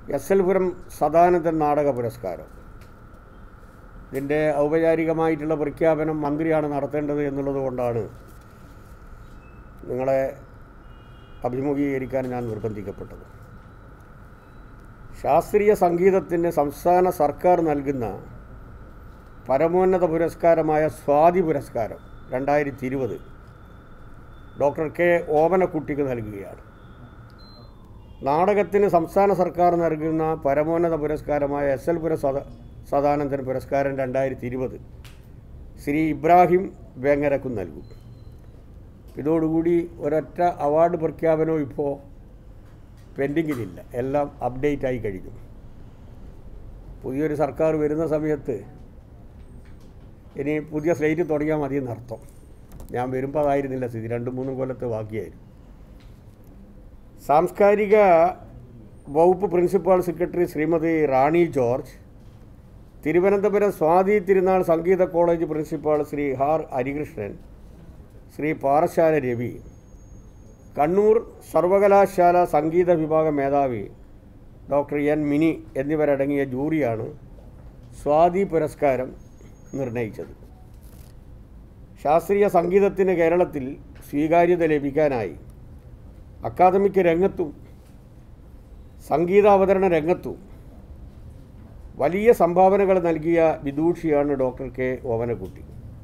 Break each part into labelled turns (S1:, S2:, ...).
S1: S L Puram Sadanandan നാടക പുരസ്കാരം ഇതിൻ്റെ ഔപചാരികമായിട്ടുള്ള പ്രഖ്യാപനം മന്ത്രിയാണ് നടത്തേണ്ടത് എന്നുള്ളത് കൊണ്ടാണ് നിങ്ങളെ അഭിമുഖീകരിക്കാൻ ഞാൻ നിർബന്ധിക്കപ്പെട്ടത് ശാസ്ത്രീയ സംഗീതത്തിന് സംസ്ഥാന സർക്കാർ നൽകുന്ന പരമോന്നത പുരസ്കാരമായ സ്വാതി പുരസ്കാരം രണ്ടായിരത്തി ഇരുപത് ഡോക്ടർ കെ ഓമനക്കുട്ടിക്ക് നൽകുകയാണ് നാടകത്തിന് സംസ്ഥാന സർക്കാർ നൽകുന്ന പരമോന്നത പുരസ്കാരമായ എസ് എൽ പുര സദ സദാനന്ദൻ പുരസ്കാരം രണ്ടായിരത്തി ഇരുപത് ശ്രീ ഇബ്രാഹിം വേങ്ങരക്കും നൽകും ഇതോടുകൂടി ഒരൊറ്റ അവാർഡ് പ്രഖ്യാപനവും ഇപ്പോൾ പെൻഡിങ്ങിലില്ല എല്ലാം അപ്ഡേറ്റ് ആയി കഴിഞ്ഞു പുതിയൊരു സർക്കാർ വരുന്ന സമയത്ത് ഇനി പുതിയ സ്ലേറ്റ് തുടങ്ങിയാൽ മതി എന്നർത്ഥം ഞാൻ വരുമ്പോൾ അതായിരുന്നില്ല സ്ഥിതി രണ്ട് മൂന്നും കൊല്ലത്തെ ബാക്കിയായിരുന്നു സാംസ്കാരിക വകുപ്പ് principal secretary Shrimati Rani George Thiruvananthapuram Swathi Thirunal സംഗീത കോളേജ് പ്രിൻസിപ്പാൾ ശ്രീ ഹാർ ഹരികൃഷ്ണൻ ശ്രീ പാറശാല രവി കണ്ണൂർ സർവകലാശാല സംഗീത വിഭാഗം മേധാവി ഡോക്ടർ എൻ മിനി എന്നിവരടങ്ങിയ ജൂറിയാണ് സ്വാതി പുരസ്കാരം നിർണയിച്ചത് ശാസ്ത്രീയ സംഗീതത്തിന് കേരളത്തിൽ സ്വീകാര്യത ലഭിക്കാനായി അക്കാദമിക് രംഗത്തും സംഗീതാവതരണ രംഗത്തും വലിയ സംഭാവനകൾ നൽകിയ വിദൂഷിയാണ് ഡോക്ടർ കെ ഓവനക്കുട്ടി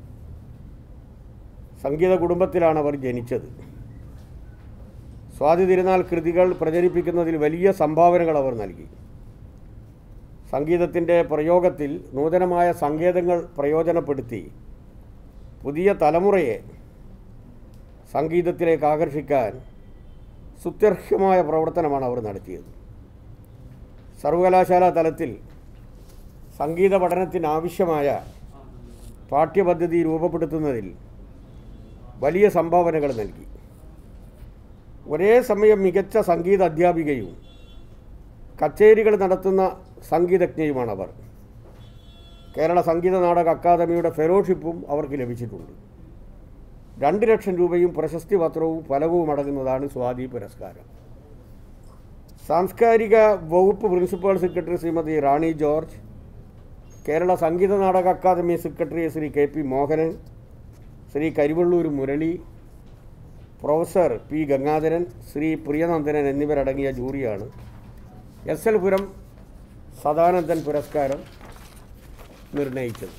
S1: സംഗീത കുടുംബത്തിലാണ് അവർ ജനിച്ചത് സ്വാതി തിരുനാൾ കൃതികൾ പ്രചരിപ്പിക്കുന്നതിൽ വലിയ സംഭാവനകൾ അവർ നൽകി സംഗീതത്തിൻ്റെ പ്രയോഗത്തിൽ നൂതനമായ സങ്കേതങ്ങൾ പ്രയോജനപ്പെടുത്തി പുതിയ തലമുറയെ സംഗീതത്തിലേക്ക് ആകർഷിക്കാൻ സുത്യർഹമായ പ്രവർത്തനമാണ് അവർ നടത്തിയത് സർവകലാശാല തലത്തിൽ സംഗീത പഠനത്തിനാവശ്യമായ പാഠ്യപദ്ധതി രൂപപ്പെടുത്തുന്നതിൽ വലിയ സംഭാവനകൾ നൽകി ഒരേ സമയം മികച്ച സംഗീത അധ്യാപികയും കച്ചേരികൾ നടത്തുന്ന സംഗീതജ്ഞയുമാണ് അവർ കേരള സംഗീത നാടക അക്കാദമിയുടെ ഫെലോഷിപ്പും അവർക്ക് ലഭിച്ചിട്ടുണ്ട് രണ്ട് ലക്ഷം രൂപയും പ്രശസ്തി പത്രവും ഫലവും അടങ്ങുന്നതാണ് സ്വാതി പുരസ്കാരം സാംസ്കാരിക വകുപ്പ് principal secretary Shrimati Rani George Kerala സംഗീത നാടക academy secretary Shri K P Mohanan Shri Karivellur Murali professor P Gangadharan Shri Priyanandanan എന്നിവരടങ്ങിയ ജൂറിയാണ് എസ് എൽ പുരം സദാനന്ദൻ പുരസ്കാരം നിർണയിച്ചത്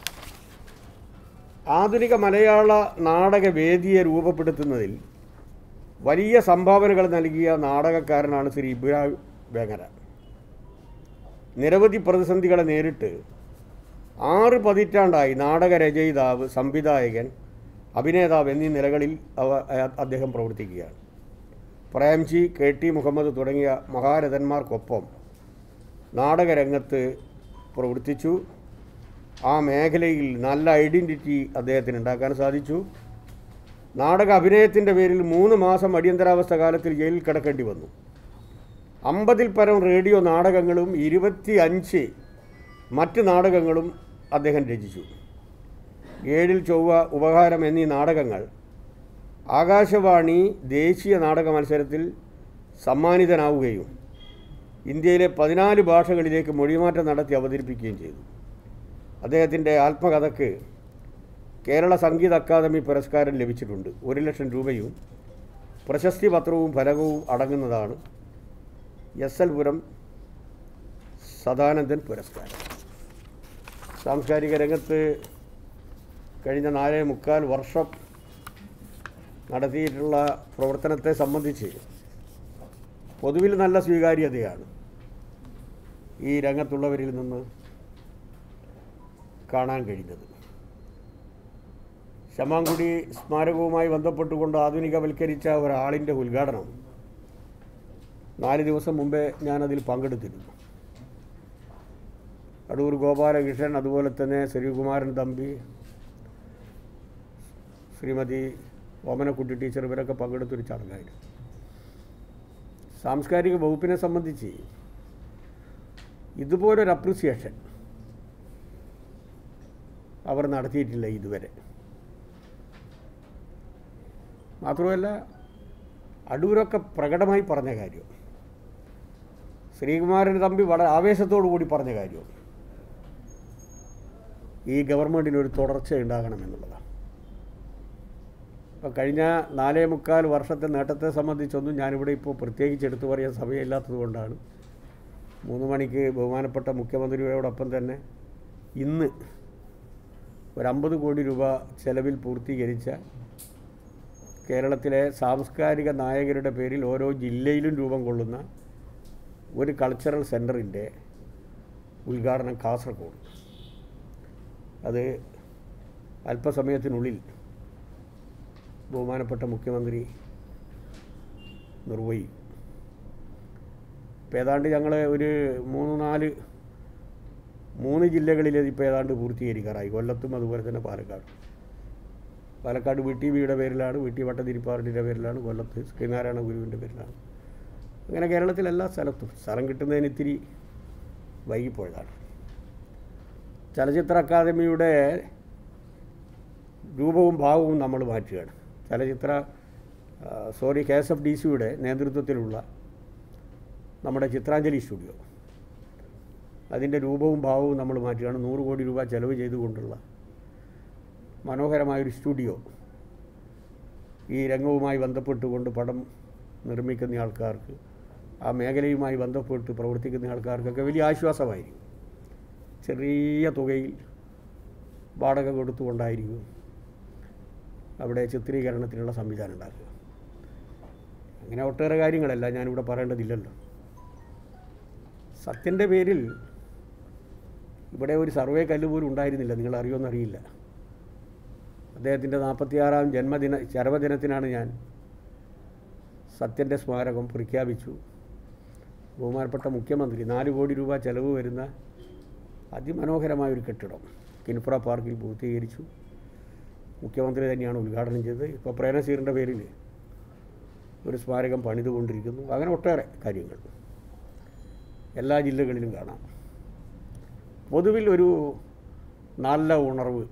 S1: ആധുനിക മലയാള നാടകവേദിയെ രൂപപ്പെടുത്തുന്നതിൽ വലിയ സംഭാവനകൾ നൽകിയ നാടകക്കാരനാണ് ശ്രീ ഇബ്രാഹിം വേങ്ങര നിരവധി പ്രതിസന്ധികളെ നേരിട്ട് ആറ് പതിറ്റാണ്ടായി നാടകരചയിതാവ് സംവിധായകൻ അഭിനേതാവ് എന്നീ നിലകളിൽ അവ അയ- അദ്ദേഹം പ്രവർത്തിക്കുകയാണ് പ്രേംജി കെ ടി മുഹമ്മദ് തുടങ്ങിയ മഹാരഥന്മാർക്കൊപ്പം നാടകരംഗത്ത് പ്രവർത്തിച്ചു ആ മേഖലയിൽ നല്ല ഐഡൻറ്റിറ്റി അദ്ദേഹത്തിന് ഉണ്ടാക്കാൻ സാധിച്ചു നാടക അഭിനയത്തിൻ്റെ പേരിൽ മൂന്ന് മാസം അടിയന്തരാവസ്ഥ കാലത്തിൽ ജയിലിൽ കിടക്കേണ്ടി വന്നു അമ്പതിൽ പരം റേഡിയോ നാടകങ്ങളും ഇരുപത്തി അഞ്ച് മറ്റ് നാടകങ്ങളും അദ്ദേഹം രചിച്ചു ഏഴിൽ ചൊവ്വ ഉപകാരം എന്നീ നാടകങ്ങൾ ആകാശവാണി ദേശീയ നാടക മത്സരത്തിൽ സമ്മാനിതനാവുകയും ഇന്ത്യയിലെ പതിനാല് ഭാഷകളിലേക്ക് മൊഴിമാറ്റം നടത്തി അവതരിപ്പിക്കുകയും ചെയ്തു അദ്ദേഹത്തിൻ്റെ ആത്മകഥയ്ക്ക് കേരള സംഗീത അക്കാദമി പുരസ്കാരം ലഭിച്ചിട്ടുണ്ട് ഒരു ലക്ഷം രൂപയും പ്രശസ്തി പത്രവും ഫലകവും അടങ്ങുന്നതാണ് എസ് എൽ പുരം സദാനന്ദൻ പുരസ്കാരം സാംസ്കാരിക രംഗത്ത് കഴിഞ്ഞ നാലേ മുക്കാൽ വർഷം നടത്തിയിട്ടുള്ള പ്രവർത്തനത്തെ സംബന്ധിച്ച് പൊതുവിൽ നല്ല സ്വീകാര്യതയാണ് ഈ രംഗത്തുള്ളവരിൽ നിന്ന് കാണാൻ കഴിഞ്ഞത് ശമാങ്കുടി സ്മാരകവുമായി ബന്ധപ്പെട്ടുകൊണ്ട് ആധുനികവൽക്കരിച്ച ഒരാളിൻ്റെ ഉദ്ഘാടനം നാല് ദിവസം മുമ്പേ ഞാനതിൽ പങ്കെടുത്തിരുന്നു അടൂർ ഗോപാലകൃഷ്ണൻ അതുപോലെ തന്നെ ശ്രീകുമാരൻ തമ്പി ശ്രീമതി ഓമനക്കുട്ടി ടീച്ചർ ഇവരൊക്കെ പങ്കെടുത്തൊരു ചടങ്ങായിരുന്നു സാംസ്കാരിക വകുപ്പിനെ സംബന്ധിച്ച് ഇതുപോലൊരു അപ്രിസിയേഷൻ അവർ നടത്തിയിട്ടില്ല ഇതുവരെ മാത്രമല്ല അടൂരൊക്കെ പ്രകടമായി പറഞ്ഞ കാര്യം ശ്രീകുമാരൻ തമ്പി വളരെ ആവേശത്തോടു കൂടി പറഞ്ഞ കാര്യമാണ് ഈ ഗവൺമെൻറ്റിന് ഒരു തുടർച്ച ഉണ്ടാകണമെന്നുള്ളതാണ് ഇപ്പോൾ കഴിഞ്ഞ നാലേ മുക്കാൽ വർഷത്തെ നേട്ടത്തെ സംബന്ധിച്ചൊന്നും ഞാനിവിടെ ഇപ്പോൾ പ്രത്യേകിച്ച് എടുത്തു പറയാൻ സമയമില്ലാത്തത് കൊണ്ടാണ് മൂന്ന് മണിക്ക് ബഹുമാനപ്പെട്ട മുഖ്യമന്ത്രിയോടൊപ്പം തന്നെ ഇന്ന് ഒരു അമ്പത് കോടി രൂപ ചെലവിൽ പൂർത്തീകരിച്ച കേരളത്തിലെ സാംസ്കാരിക നായകരുടെ പേരിൽ ഓരോ ജില്ലയിലും രൂപം കൊള്ളുന്ന ഒരു കൾച്ചറൽ സെൻറ്ററിൻ്റെ ഉദ്ഘാടനം കാസർഗോഡ് അത് അല്പസമയത്തിനുള്ളിൽ ബഹുമാനപ്പെട്ട മുഖ്യമന്ത്രി നിർവഹിക്കും ഇപ്പോൾ ഏതാണ്ട് ഞങ്ങൾ ഒരു മൂന്ന് നാല് മൂന്ന് ജില്ലകളിൽ ഇപ്പോൾ ഏതാണ്ട് പൂർത്തീകരിക്കാറായി കൊല്ലത്തും അതുപോലെ തന്നെ പാലക്കാട് പാലക്കാട് വി ടി വിയുടെ പേരിലാണ് വി ടി വട്ടതിരിപ്പാറിൻ്റെ പേരിലാണ് കൊല്ലത്ത് ശ്രീനാരായണ ഗുരുവിൻ്റെ പേരിലാണ് അങ്ങനെ കേരളത്തിൽ എല്ലാ സ്ഥലത്തും സ്ഥലം കിട്ടുന്നതിന് ഇത്തിരി വൈകിപ്പോയതാണ് ചലച്ചിത്ര അക്കാദമിയുടെ രൂപവും ഭാവവും നമ്മൾ മാറ്റുകയാണ് ചലച്ചിത്ര ആ, sorry K S F D സിയുടെ നേതൃത്വത്തിലുള്ള നമ്മുടെ ചിത്രാഞ്ജലി സ്റ്റുഡിയോ അതിൻ്റെ രൂപവും ഭാവവും നമ്മൾ മാറ്റുകയാണ് നൂറ് കോടി രൂപ ചെലവ് ചെയ്തുകൊണ്ടുള്ള മനോഹരമായൊരു സ്റ്റുഡിയോ ഈ രംഗവുമായി ബന്ധപ്പെട്ടുകൊണ്ട് പടം നിർമ്മിക്കുന്ന ആൾക്കാർക്ക് ആ മേഖലയുമായി ബന്ധപ്പെട്ട് പ്രവർത്തിക്കുന്ന ആൾക്കാർക്കൊക്കെ വലിയ ആശ്വാസമായിരിക്കും ചെറിയ തുകയിൽ വാടക കൊടുത്തുകൊണ്ടായിരിക്കും അവിടെ ചിത്രീകരണത്തിനുള്ള സംവിധാനം ഉണ്ടാക്കുക അങ്ങനെ ഒട്ടേറെ കാര്യങ്ങളല്ല ഞാനിവിടെ പറയേണ്ടതില്ലല്ലോ സത്യൻ്റെ പേരിൽ ഇവിടെ ഒരു സർവേ കല്ല് പോലും ഉണ്ടായിരുന്നില്ല നിങ്ങൾ അറിയുമെന്നറിയില്ല അദ്ദേഹത്തിൻ്റെ നാൽപ്പത്തിയാറാം ജന്മദിന ചരമദിനത്തിനാണ് ഞാൻ സത്യൻ്റെ സ്മാരകം പ്രഖ്യാപിച്ചു ബഹുമാനപ്പെട്ട മുഖ്യമന്ത്രി നാല് കോടി രൂപ ചെലവ് വരുന്ന അതിമനോഹരമായ ഒരു കെട്ടിടം കിൻഫ്ര പാർക്കിൽ പൂർത്തീകരിച്ചു മുഖ്യമന്ത്രി തന്നെയാണ് ഉദ്ഘാടനം ചെയ്തത് ഇപ്പോൾ പ്രേനസീറിൻ്റെ പേരിൽ ഒരു സ്മാരകം പണിതുകൊണ്ടിരിക്കുന്നു അങ്ങനെ ഒട്ടേറെ കാര്യങ്ങൾ എല്ലാ ജില്ലകളിലും കാണാം പൊതുവിൽ ഒരു നല്ല ഉണർവ്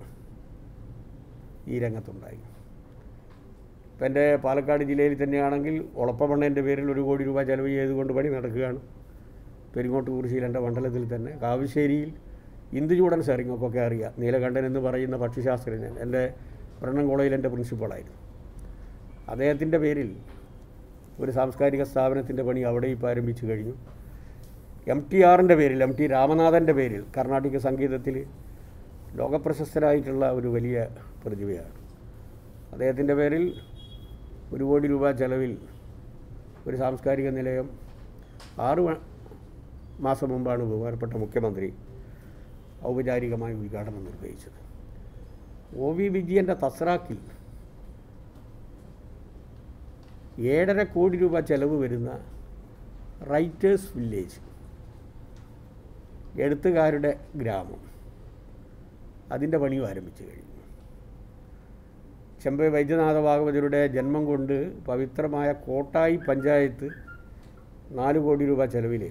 S1: ഈ രംഗത്തുണ്ടായി ഇപ്പം എൻ്റെ പാലക്കാട് ജില്ലയിൽ തന്നെയാണെങ്കിൽ ഒളപ്പമണ്ണൻ്റെ പേരിൽ ഒരു കോടി രൂപ ചെലവ് ചെയ്തുകൊണ്ട് പണി നടക്കുകയാണ് പെരിങ്ങോട്ട് കുറിശ്ശിയിൽ എൻ്റെ മണ്ഡലത്തിൽ തന്നെ കാവശ്ശേരിയിൽ ഇന്ദുചൂടൻ സെറിങ്ങൊക്കെ അറിയാം നീലകണ്ഠൻ എന്ന് പറയുന്ന പക്ഷിശാസ്ത്രജ്ഞൻ എൻ്റെ ബ്രണ്ണൻ കോളേജിൽ എൻ്റെ പ്രിൻസിപ്പളായിരുന്നു അദ്ദേഹത്തിൻ്റെ പേരിൽ ഒരു സാംസ്കാരിക സ്ഥാപനത്തിൻ്റെ പണി അവിടെ ഇപ്പോൾ ആരംഭിച്ചു കഴിഞ്ഞു എം ടി ആറിൻ്റെ പേരിൽ എം ടി രാമനാഥൻ്റെ പേരിൽ കർണാടക സംഗീതത്തിൽ ലോകപ്രശസ്തരായിട്ടുള്ള ഒരു വലിയ പ്രതിഭയാണ് അദ്ദേഹത്തിൻ്റെ പേരിൽ ഒരു കോടി രൂപ ചെലവിൽ ഒരു സാംസ്കാരിക നിലയം ആറ് മ- മാസം മുമ്പാണ് ബഹുമാനപ്പെട്ട മുഖ്യമന്ത്രി ഔപചാരികമായി ഉദ്ഘാടനം നിർവഹിച്ചത് ഒ വി വിജയൻ്റെ തസ്രാക്കിൽ ഏഴര കോടി രൂപ ചെലവ് വരുന്ന റൈറ്റേഴ്സ് വില്ലേജ് എഴുത്തുകാരുടെ ഗ്രാമം അതിൻ്റെ പണിയും ആരംഭിച്ചു കഴിഞ്ഞു ചെമ്പൈ വൈദ്യനാഥ ഭാഗവതരുടെ ജന്മം കൊണ്ട് പവിത്രമായ കോട്ടായി പഞ്ചായത്ത് നാല് കോടി രൂപ ചെലവിൽ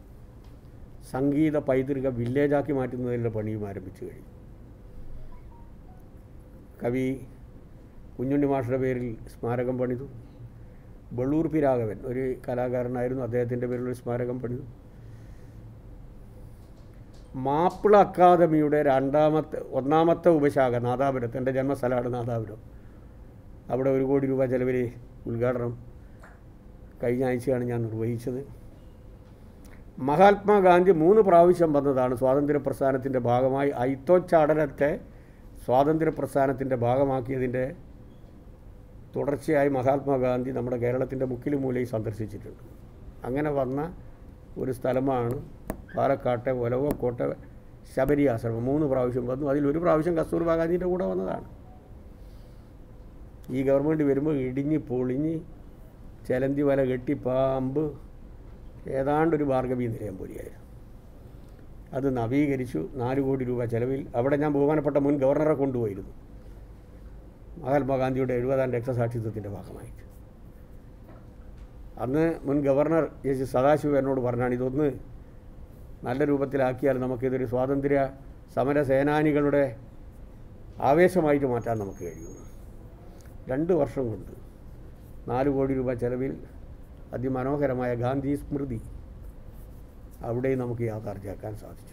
S1: സംഗീത പൈതൃക വില്ലേജാക്കി മാറ്റുന്നതിൻ്റെ പണിയും ആരംഭിച്ചു കഴിഞ്ഞു കവി കുഞ്ഞുണ്ണി മാഷയുടെ പേരിൽ സ്മാരകം പണിതു വെള്ളൂർ പി രാഘവൻ ഒരു കലാകാരനായിരുന്നു അദ്ദേഹത്തിൻ്റെ പേരിൽ ഒരു സ്മാരകം പണിതു മാപ്പിള അക്കാദമിയുടെ രണ്ടാമത്തെ ഒന്നാമത്തെ ഉപശാഖ നാദാപുരത്ത് എൻ്റെ ജന്മസ്ഥലമാണ് നാദാപുരം അവിടെ ഒരു കോടി രൂപ ചെലവിൽ ഉദ്ഘാടനം കഴിഞ്ഞ ആഴ്ചയാണ് ഞാൻ നിർവഹിച്ചത് മഹാത്മാഗാന്ധി മൂന്ന് പ്രാവശ്യം വന്നതാണ് സ്വാതന്ത്ര്യ പ്രസ്ഥാനത്തിൻ്റെ ഭാഗമായി ഐത്തോച്ചാടനത്തെ സ്വാതന്ത്ര്യ പ്രസ്ഥാനത്തിൻ്റെ ഭാഗമാക്കിയതിൻ്റെ തുടർച്ചയായി മഹാത്മാഗാന്ധി നമ്മുടെ കേരളത്തിൻ്റെ മുക്കിലും മൂലയും സന്ദർശിച്ചിട്ടുണ്ട് അങ്ങനെ വന്ന ഒരു സ്ഥലമാണ് പാലക്കാട്ടെ ഒലവക്കോട്ടെ ശബരി ആശ്രമം മൂന്ന് പ്രാവശ്യം വന്നു അതിൽ ഒരു പ്രാവശ്യം കസ്തൂർബാ ഗാന്ധിൻ്റെ കൂടെ വന്നതാണ് ഈ ഗവൺമെൻറ് വരുമ്പോൾ ഇടിഞ്ഞ് പൊളിഞ്ഞ് ചെലന്തി വല കെട്ടി പാമ്പ് ഏതാണ്ടൊരു ഭാർഗവീ നിലയം പോലെയായിരുന്നു അത് നവീകരിച്ചു നാല് കോടി രൂപ ചെലവിൽ അവിടെ ഞാൻ ബഹുമാനപ്പെട്ട മുൻ ഗവർണറെ കൊണ്ടുപോയിരുന്നു മഹാത്മാഗാന്ധിയുടെ എഴുപതാം രക്തസാക്ഷിത്വത്തിൻ്റെ ഭാഗമായിട്ട് അന്ന് മുൻ ഗവർണർ എസ് സദാശിവ എന്നോട് പറഞ്ഞാണ് ഇതൊന്ന് നല്ല രൂപത്തിലാക്കിയാൽ നമുക്കിതൊരു സ്വാതന്ത്ര്യ സമര സേനാനികളുടെ ആവേശമായിട്ട് മാറ്റാൻ നമുക്ക് കഴിയുന്നു രണ്ട് വർഷം കൊണ്ട് നാല് കോടി രൂപ ചെലവിൽ അതിമനോഹരമായ ഗാന്ധി സ്മൃതി അവിടെയും നമുക്ക് യാഥാർത്ഥ്യമാക്കാൻ സാധിച്ചു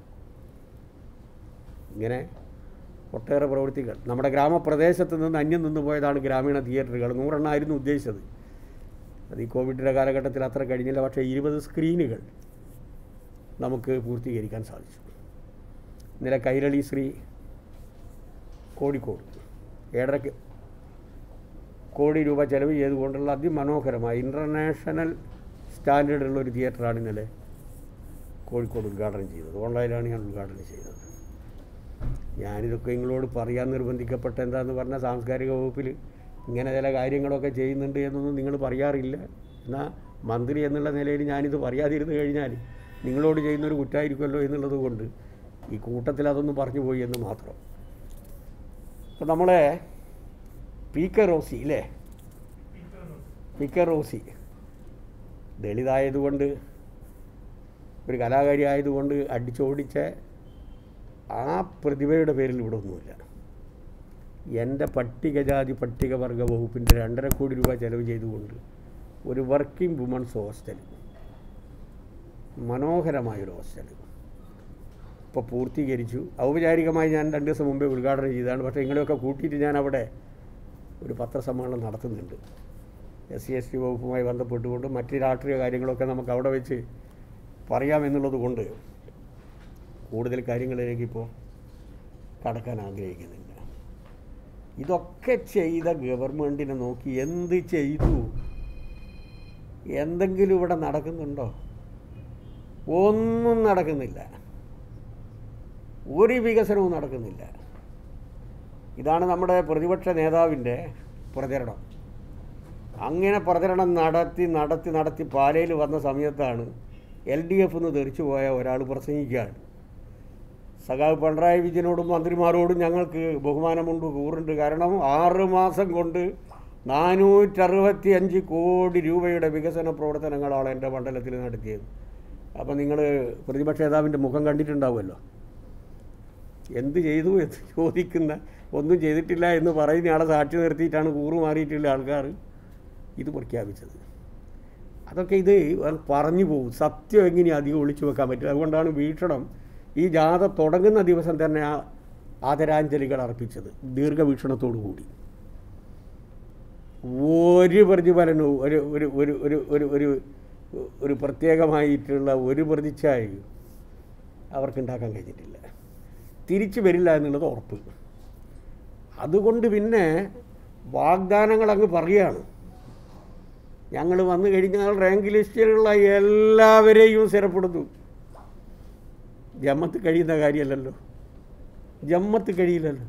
S1: ഇങ്ങനെ ഒട്ടേറെ പ്രവൃത്തികൾ നമ്മുടെ ഗ്രാമപ്രദേശത്ത് നിന്ന് അന്യം നിന്ന് പോയതാണ് ഗ്രാമീണ തിയേറ്ററുകൾ നൂറെണ്ണമായിരുന്നു ഉദ്ദേശിച്ചത് അത് ഈ കോവിഡിൻ്റെ കാലഘട്ടത്തിൽ അത്ര കഴിഞ്ഞില്ല പക്ഷേ ഇരുപത് സ്ക്രീനുകൾ നമുക്ക് പൂർത്തീകരിക്കാൻ സാധിച്ചു ഇന്നലെ കൈരളി ശ്രീ കോഴിക്കോട് ഏഴര കോടി രൂപ ചെലവ് ചെയ്തുകൊണ്ടുള്ള അതിമനോഹരമായ ഇൻ്റർനാഷണൽ സ്റ്റാൻഡേർഡുള്ള ഒരു തിയേറ്ററാണ് ഇന്നലെ കോഴിക്കോട് ഉദ്ഘാടനം ചെയ്തത് ഓൺലൈനിലാണ് ഞാൻ ഉദ്ഘാടനം ചെയ്തത് ഞാനിതൊക്കെ നിങ്ങളോട് പറയാൻ നിർബന്ധിക്കപ്പെട്ട എന്താന്ന് പറഞ്ഞാൽ സാംസ്കാരിക വകുപ്പിൽ ഇങ്ങനെ ചില കാര്യങ്ങളൊക്കെ ചെയ്യുന്നുണ്ട് എന്നൊന്നും നിങ്ങൾ പറയാറില്ല എന്നാൽ മന്ത്രി എന്നുള്ള നിലയിൽ ഞാനിത് പറയാതിരുന്നു കഴിഞ്ഞാൽ നിങ്ങളോട് ചെയ്യുന്നൊരു കുറ്റമായിരിക്കുമല്ലോ എന്നുള്ളത് കൊണ്ട് ഈ കൂട്ടത്തിൽ അതൊന്നും പറഞ്ഞു പോയി എന്ന് മാത്രം അപ്പോൾ നമ്മളെ പി കെ റോസി അല്ലേ പി കെ റോസി ദളിതായതുകൊണ്ട് ഒരു കലാകാരി ആയതുകൊണ്ട് അടിച്ചോടിച്ച ആ പ്രതിഭയുടെ പേരിൽ ഇവിടെ ഒന്നുമില്ല എൻ്റെ പട്ടികജാതി പട്ടികവർഗ വകുപ്പിൻ്റെ രണ്ടര കോടി രൂപ ചെലവ് ചെയ്തുകൊണ്ട് ഒരു വർക്കിംഗ് വുമൺസ് ഹോസ്റ്റൽ മനോഹരമായൊരു ഹോസ്റ്റൽ ഇപ്പോൾ പൂർത്തീകരിച്ചു ഔപചാരികമായി ഞാൻ രണ്ട് ദിവസം മുമ്പേ ഉദ്ഘാടനം ചെയ്തതാണ് പക്ഷേ നിങ്ങളെയൊക്കെ കൂട്ടിയിട്ട് ഞാൻ അവിടെ ഒരു പത്രസമ്മേളനം നടത്തുന്നുണ്ട് എസ് സി എസ് ടി വകുപ്പുമായി ബന്ധപ്പെട്ടുകൊണ്ട് മറ്റ് രാഷ്ട്രീയ കാര്യങ്ങളൊക്കെ നമുക്ക് അവിടെ വെച്ച് പറയാമെന്നുള്ളത് കൊണ്ട് കൂടുതൽ കാര്യങ്ങളിലേക്ക് ഇപ്പോൾ കടക്കാൻ ആഗ്രഹിക്കുന്നില്ല ഇതൊക്കെ ചെയ്ത ഗവൺമെൻറ്റിനെ നോക്കി എന്ത് ചെയ്തു എന്തെങ്കിലും ഇവിടെ നടക്കുന്നുണ്ടോ ഒന്നും നടക്കുന്നില്ല ഒരു വികസനവും നടക്കുന്നില്ല ഇതാണ് നമ്മുടെ പ്രതിപക്ഷ നേതാവിൻ്റെ പ്രചരണം അങ്ങനെ പ്രചരണം നടത്തി നടത്തി നടത്തി പാലയിൽ വന്ന സമയത്താണ് എൽ ഡി എഫ് എന്ന് തെറിച്ചു പോയ ഒരാൾ പ്രസംഗിക്കുകയാണ് സഖാവ് പിണറായി വിജയനോടും മന്ത്രിമാരോടും ഞങ്ങൾക്ക് ബഹുമാനമുണ്ട് കൂറുണ്ട് കാരണം ആറ് മാസം കൊണ്ട് നാനൂറ്ററുപത്തി അഞ്ച് കോടി രൂപയുടെ വികസന പ്രവർത്തനങ്ങളാണ് എൻ്റെ മണ്ഡലത്തിൽ നടത്തിയത് അപ്പം നിങ്ങൾ പ്രതിപക്ഷ നേതാവിൻ്റെ മുഖം കണ്ടിട്ടുണ്ടാവുമല്ലോ എന്ത് ചെയ്തു എന്ന് ചോദിക്കുന്ന ഒന്നും ചെയ്തിട്ടില്ല എന്ന് പറയുന്ന ആളെ സാക്ഷി നിർത്തിയിട്ടാണ് കൂറു മാറിയിട്ടുള്ള ആൾക്കാർ ഇത് പ്രഖ്യാപിച്ചത് അതൊക്കെ ഇത് പറഞ്ഞു പോകും സത്യം എങ്ങനെ അധികം ഒളിച്ചു വെക്കാൻ പറ്റില്ല അതുകൊണ്ടാണ് വീക്ഷണം ഈ ജാഥ തുടങ്ങുന്ന ദിവസം തന്നെ ആ ആദരാഞ്ജലികൾ അർപ്പിച്ചത് ദീർഘവീക്ഷണത്തോടു കൂടി ഒരു പ്രതിഫലനവും ഒരു ഒരു ഒരു ഒരു ഒരു ഒരു ഒരു പ്രത്യേകമായിട്ടുള്ള ഒരു പ്രതിച്ഛായയും അവർക്കുണ്ടാക്കാൻ കഴിഞ്ഞിട്ടില്ല തിരിച്ചു വരില്ല എന്നുള്ളത് ഉറപ്പ് അതുകൊണ്ട് പിന്നെ വാഗ്ദാനങ്ങൾ അങ്ങ് പറയുകയാണ് ഞങ്ങൾ വന്നു കഴിഞ്ഞാൽ റാങ്ക് ലിസ്റ്റിലുള്ള എല്ലാവരെയും സ്ഥിരപ്പെടുത്തും ജമ്മത്ത് കഴിയുന്ന കാര്യമല്ലല്ലോ ജമ്മത്ത് കഴിയില്ലല്ലോ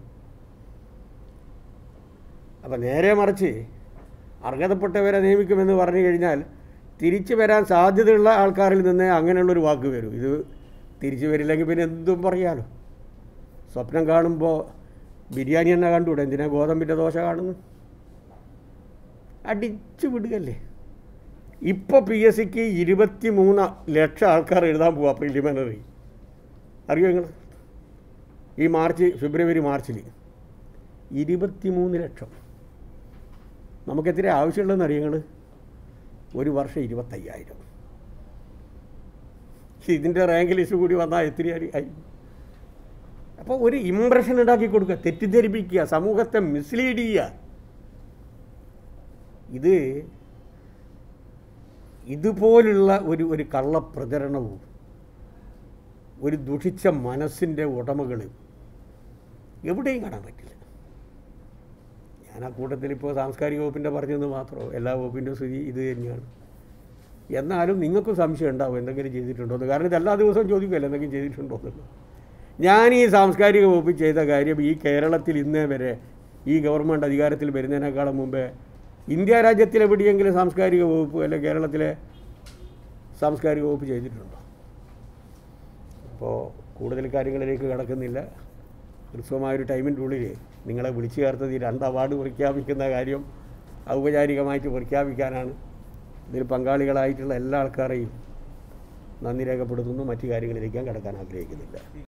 S1: അപ്പം നേരെ മറിച്ച് അർഹതപ്പെട്ടവരെ നിയമിക്കുമെന്ന് പറഞ്ഞു കഴിഞ്ഞാൽ തിരിച്ചു വരാൻ സാധ്യതയുള്ള ആൾക്കാരിൽ നിന്ന് അങ്ങനെയുള്ളൊരു വാക്ക് വരും ഇത് തിരിച്ചു വരില്ലെങ്കിൽ പിന്നെ എന്തും പറയാലോ സ്വപ്നം കാണുമ്പോൾ ബിരിയാണി തന്നെ കണ്ടുകൂടെ എന്തിനാ ഗോതമ്പിൻ്റെ ദോശ കാണുന്നു അടിച്ചു വിടുകല്ലേ ഇപ്പോൾ പി എസ് സിക്ക് ഇരുപത്തി മൂന്ന് ലക്ഷം ആൾക്കാർ എഴുതാൻ പോവാ പ്രിലിമിനറി അറിയോ നിങ്ങൾ ഈ മാർച്ച് ഫെബ്രുവരി മാർച്ചിൽ ഇരുപത്തി മൂന്ന് ലക്ഷം നമുക്കെത്തിരി ആവശ്യമുള്ളതെന്ന് അറിയങ്ങൾ ഒരു വർഷം ഇരുപത്തയ്യായിരം ഇതിൻ്റെ റാങ്ക് ലിസ്റ്റ് കൂടി വന്നാൽ എത്തിരി ആയി അപ്പോൾ ഒരു ഇമ്പ്രഷൻ ഉണ്ടാക്കി കൊടുക്കുക തെറ്റിദ്ധരിപ്പിക്കുക സമൂഹത്തെ മിസ്ലീഡ് ചെയ്യുക ഇത് ഇതുപോലുള്ള ഒരു ഒരു കള്ളപ്രചരണവും ഒരു ദുഷിച്ച മനസ്സിൻ്റെ ഉടമകൾ എവിടെയും കാണാൻ പറ്റില്ല ഞാൻ ആ കൂട്ടത്തിൽ ഇപ്പോൾ സാംസ്കാരിക വകുപ്പിൻ്റെ പറഞ്ഞതെന്ന് മാത്രമോ എല്ലാ വകുപ്പിൻ്റെ സ്ഥിതി ഇത് തന്നെയാണ് എന്നാലും നിങ്ങൾക്കും സംശയം ഉണ്ടാവും എന്തെങ്കിലും ചെയ്തിട്ടുണ്ടോ എന്ന് കാരണം ഇത് എല്ലാ ദിവസവും ചോദിക്കുമല്ലോ എന്തെങ്കിലും ചെയ്തിട്ടുണ്ടോ എന്നുള്ളത് ഞാൻ ഈ സാംസ്കാരിക വകുപ്പ് ചെയ്ത കാര്യം ഈ കേരളത്തിൽ ഇന്നേ വരെ ഈ ഗവൺമെൻറ് അധികാരത്തിൽ വരുന്നതിനേക്കാളും മുമ്പേ ഇന്ത്യ രാജ്യത്തിലെവിടെയെങ്കിലും സാംസ്കാരിക വകുപ്പ് അല്ലെങ്കിൽ കേരളത്തിലെ സാംസ്കാരിക വകുപ്പ് ചെയ്തിട്ടുണ്ടോ അപ്പോൾ കൂടുതൽ കാര്യങ്ങളിലേക്ക് കടക്കുന്നില്ല ഹ്രസ്വമായൊരു ടൈമിൻ്റെ ഉള്ളിൽ നിങ്ങളെ വിളിച്ചു ചേർത്തത് ഈ രണ്ട് അവാർഡ് പ്രഖ്യാപിക്കുന്ന കാര്യം ഔപചാരികമായിട്ട് പ്രഖ്യാപിക്കാനാണ് ഇതിൽ പങ്കാളികളായിട്ടുള്ള എല്ലാ ആൾക്കാരെയും നന്ദി രേഖപ്പെടുത്തുന്നു മറ്റു കാര്യങ്ങളിലേക്ക് ഞാൻ കടക്കാൻ ആഗ്രഹിക്കുന്നില്ല